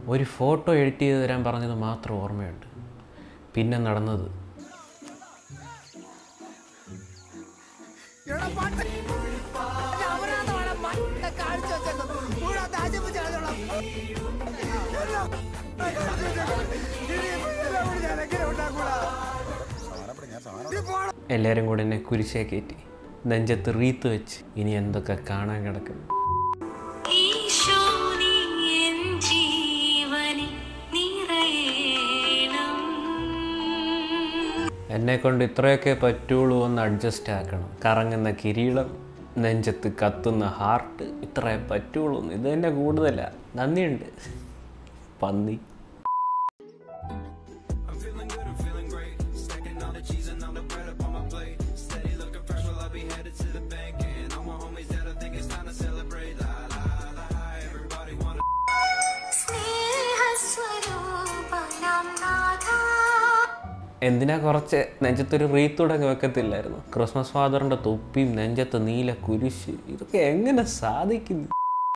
ഒരു photo edit ചെയ്ത് തരാൻ പറഞ്ഞത് മാത്രം ഓർമ്മയുണ്ട് പിന്നെ നടന്നത് എല്ലാവരും കൂടെ എന്നെ കുരിശേ കയറ്റി നെഞ്ചത്ത് റീത്ത് വെച്ച് ഇനി എന്തൊക്കെ കാണാൻ കിടക്കും ഈശോ നീ എൻ ജീവനിൽ നിറയണം എന്നെ കൊണ്ട് ഇത്രയൊക്കെ പറ്റുള്ളൂ ഒന്ന് അഡ്ജസ്റ്റ് ആക്കണം കറങ്ങുന്ന കിരീടം നെഞ്ചത്ത് കത്തുന്ന ഹാർട്ട് ഇത്രേ പറ്റുള്ളൂ എന്ന്. ഇത് തന്നെ കൂടുതലാ നന്ദിയുണ്ട് പന്നി സ്നേഹസ്വരൂപനാം നാഥ എന്തിനാ കുറച്ച് നെഞ്ചത്തൊരു റീത്തൂടങ്ങ് വെക്കത്തില്ലായിരുന്നു ക്രിസ്മസ് ഫാദറിൻ്റെ തൊപ്പിയും നെഞ്ചത്ത് നീല കുരിശ് ഇതൊക്കെ എങ്ങനെ സാധിക്കുന്നു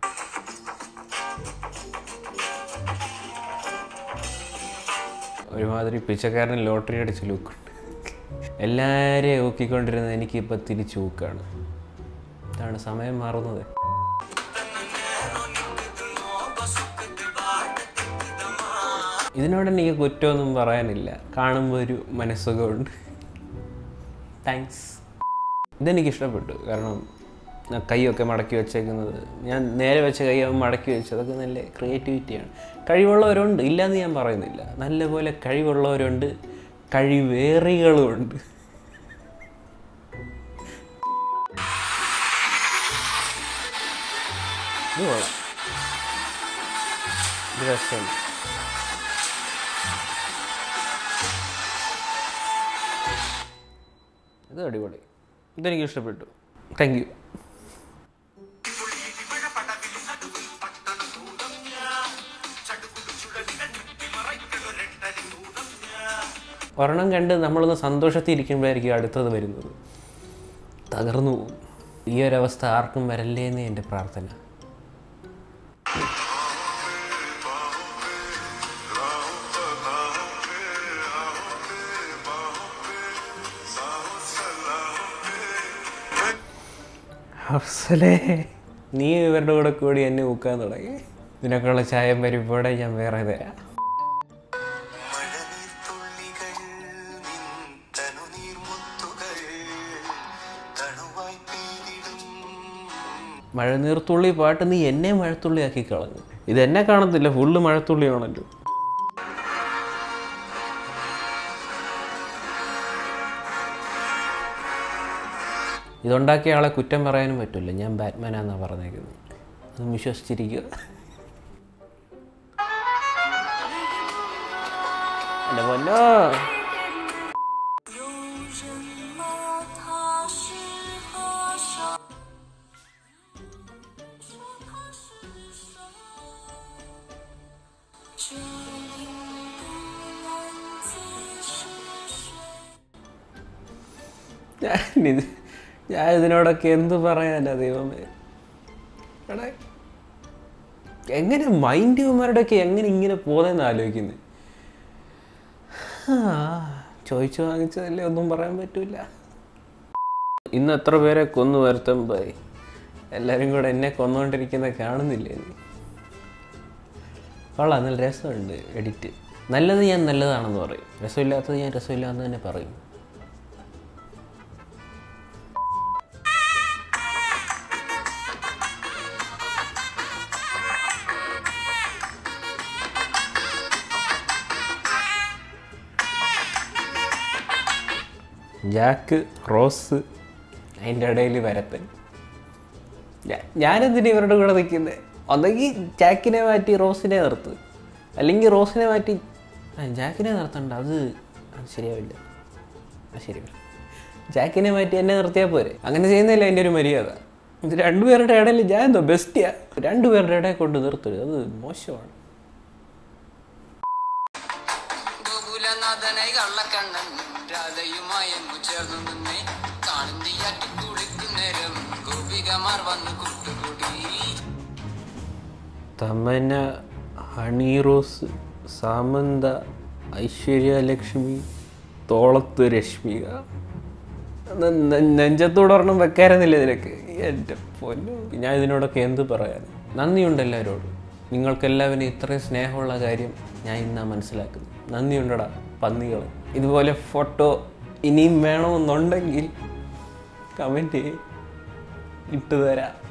ഒരുമാതിരി പിച്ചക്കാരന് ലോട്ടറി അടിച്ച് ലൂക്കുണ്ട് എല്ലാവരെയും ഊക്കിക്കൊണ്ടിരുന്നത് എനിക്കിപ്പോൾ തിരിച്ചു ഊക്കാണ് ഇതാണ് സമയം മാറുന്നത് ഇതിനോട് എനിക്ക് കുറ്റമൊന്നും പറയാനില്ല കാണുമ്പോൾ ഒരു മനസ്സുഖമുണ്ട് താങ്ക്സ് ഇതെനിക്ക് ഇഷ്ടപ്പെട്ടു കാരണം ആ കൈയൊക്കെ മടക്കി വെച്ചേക്കുന്നത് ഞാൻ നേരെ വെച്ച കൈ അവൻ മടക്കി വെച്ചു അതൊക്കെ നല്ല ക്രിയേറ്റിവിറ്റിയാണ് കഴിവുള്ളവരുണ്ട് ഇല്ലയെന്ന് ഞാൻ പറയുന്നില്ല നല്ലപോലെ കഴിവുള്ളവരുണ്ട് കഴിവേറികളുമുണ്ട് ഇത് കൊള്ളാം ഇത് രസമുണ്ട് ഇത് അടിപൊളി ഇതെനിക്ക് ഇഷ്ടപ്പെട്ടു താങ്ക് യു ഒരെണ്ണം കണ്ട് നമ്മളൊന്ന് സന്തോഷത്തിൽ ഇരിക്കുമ്പോഴായിരിക്കും അടുത്തത് വരുന്നത് തകർന്നു പോകും ഈ ഒരവസ്ഥ ആർക്കും വരല്ലേ എന്ന് എൻ്റെ പ്രാർത്ഥന അഫ്സലേ നീ ഇവരുടെ കൂടെ കൂടി എന്നെ ഊക്കാൻ തുടങ്ങി ഇതിനൊക്കെയുള്ള ചായം പരിപ്പോടെ ഞാൻ വേറെ തരാം മഴനീർത്തുള്ളികൾ നിൻ തനുനീർമുത്തുകൾ തണുവായി പെയ്തിടും മഴനീർത്തുള്ളി പാട്ട് നീ എന്നെ മഴത്തുള്ളിയാക്കി കളഞ്ഞു ഇത് എന്നെ കാണത്തില്ല ഫുള്ള് മഴത്തുള്ളിയാണല്ലോ ഇതുണ്ടാക്കിയ ആളെ കുറ്റം പറയാനും പറ്റില്ല ഞാൻ ബാറ്റ്മാനാന്നാണ് പറഞ്ഞേക്കുന്നത് അത് വിശ്വസിച്ചിരിക്കുക എൻ്റെ പൊന്നോ 有人儿他是和尚，说他是神，这引渡男子是谁？ ഞാനിത് ഞാൻ ഇതിനോടൊക്കെ എന്ത് പറയാനാ ദൈവമേ എടാ എങ്ങനെ മൈൻഡ് ഇവന്മാരുടെയൊക്കെ എങ്ങനെ ഇങ്ങനെ പോകുന്നതെന്ന് ആലോചിക്കുന്നത് ചോദിച്ചു വാങ്ങിച്ചതല്ലേ ഒന്നും പറയാൻ പറ്റൂല ഇന്ന് എത്ര പേരെ കൊന്നു വരുത്തുമ്പോയി എല്ലാവരും കൂടെ എന്നെ കൊന്നുകൊണ്ടിരിക്കുന്ന കാണുന്നില്ലേ നീ കൊള്ളാം നല്ല രസമുണ്ട് എഡിറ്റ് നല്ലത് ഞാൻ നല്ലതാണെന്ന് പറയും രസമില്ലാത്തത് ഞാൻ രസമില്ലാന്ന് തന്നെ പറയും ജാക്ക് റോസ് അതിൻ്റെ ഇടയിൽ വരപ്പൻ ഞാ- ഞാനെന്തിനാ ഇവരുടെ കൂടെ നിൽക്കുന്നത് ഒന്നെങ്കിൽ ജാക്കിനെ മാറ്റി റോസിനെ നിർത്ത് അല്ലെങ്കിൽ റോസിനെ മാറ്റി ആ, ജാക്കിനെ നിർത്തണ്ട അത് അത് ശരിയാവില്ല അത് ശരിയാവില്ല ജാക്കിനെ മാറ്റി എന്നെ നിർത്തിയാൽ പോരെ അങ്ങനെ ചെയ്യുന്നില്ല എൻ്റെ ഒരു മര്യാദ ഇത് രണ്ടുപേരുടെ ഇടയിൽ ഞാൻ എന്തോ ബെസ്റ്റിയാ രണ്ടുപേരുടെ ഇടയിൽ കൊണ്ട് നിർത്തരുത് അത് മോശമാണ് ഗോകുലനാഥനായി കള്ളക്കണ്ണൻ രാധയുമായി അങ്ങു ചേർന്നു നിന്നെ കാണുന്തിയാറ്റി കുളിക്കുന്നേരം ഗോപികമാർ വന്നു കൂട്ടുകൂടി തമ്മന ഹണി റോസ് സാമന്ത ഐശ്വര്യ ലക്ഷ്മി തോളത്ത് രശ്മിക ന- ന- നെഞ്ചത്തൂടെ ഒരെണ്ണം വെക്കായിരുന്നില്ല ഇതിനൊക്കെ എൻ്റെ പൊന്നു ഞാൻ ഇതിനോടൊക്കെ എന്ത് പറയാൻ നന്ദിയുണ്ട് എല്ലാവരോടും നിങ്ങൾക്കെല്ലാവരും ഇത്രയും സ്നേഹമുള്ള കാര്യം ഞാൻ ഇന്നാ മനസ്സിലാക്കുന്നത് നന്ദിയുണ്ടടാ പന്നികൾ ഇതുപോലെ ഫോട്ടോ ഇനിയും വേണമെന്നുണ്ടെങ്കിൽ കമൻറ്റ് ഇട്ട് തരാം